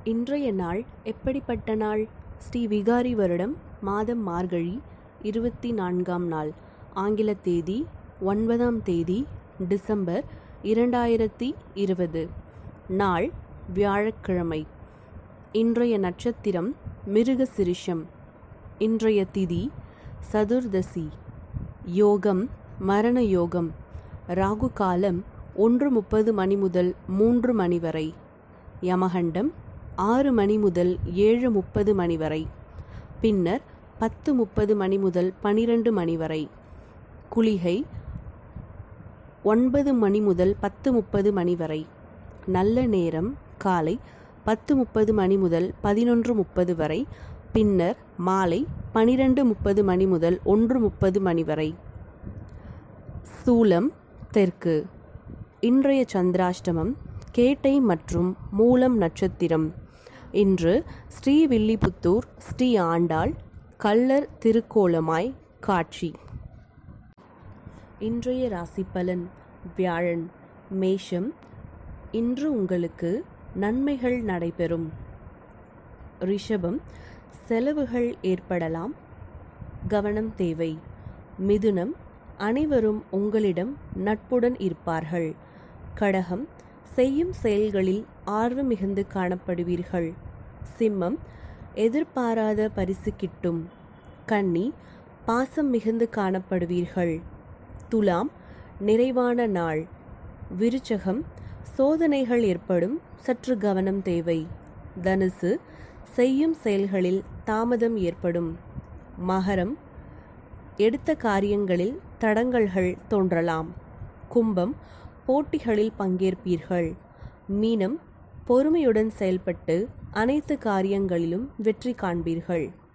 இன்றைய நாள் எப்படிப்பட்ட நாள் ஸ்ரீ விகாரி வருடம் மாதம் மார்கழி இருபத்தி நான்காம் நாள் ஆங்கில தேதி ஒன்பதாம் தேதி டிசம்பர் இரண்டாயிரத்தி இருபது நாள் வியாழக்கிழமை இன்றைய நட்சத்திரம் மிருகசிரிஷம் இன்றைய திதி சதுர்தசி யோகம் மரண யோகம் ராகு காலம் ஒன்று முப்பது மணி முதல் மூன்று மணி வரை யமகண்டம் ஆறு மணி முதல் ஏழு முப்பது மணி வரை பின்னர் பத்து முப்பது மணி முதல் பனிரெண்டு மணி வரை குளிகை ஒன்பது மணி முதல் பத்து முப்பது மணி வரை நல்ல நேரம் காலை பத்து முப்பது மணி முதல் பதினொன்று முப்பது வரை பின்னர் மாலை பனிரெண்டு முப்பது மணி முதல் ஒன்று முப்பது மணி வரை சூலம் தெற்கு இன்றைய சந்திராஷ்டமம் கேட்டை மற்றும் மூலம் நட்சத்திரம் இன்று ஸ்ரீவில்லிபுத்தூர் ஸ்ரீ ஆண்டாள் கள்ளர் திருக்கோலமாய் காட்சி இன்றைய ராசி பலன் வியாழன் மேஷம் இன்று உங்களுக்கு நன்மைகள் நடைபெறும் ரிஷபம் செலவுகள் ஏற்படலாம் கவனம் தேவை மிதுனம் அனைவரும் உங்களிடம் நட்புடன் இருப்பார்கள் கடகம் செய்யும் செயல்களில் ஆர்வம் மிகுந்து காணப்படுவீர்கள் சிம்மம் எதிர்பாராத பரிசு கிட்டும் கன்னி பாசம் மிகுந்து காணப்படுவீர்கள் துலாம் நிறைவான நாள் விருச்சகம் சோதனைகள் ஏற்படும் சற்று கவனம் தேவை தனுசு செய்யும் செயல்களில் தாமதம் ஏற்படும் மகரம் எடுத்த காரியங்களில் தடங்கல்கள் தோன்றலாம் கும்பம் போட்டிகளில் பங்கேற்பீர்கள் மீனம் பொறுமையுடன் செயல்பட்டு அனைத்து காரியங்களிலும் வெற்றி காண்பீர்கள்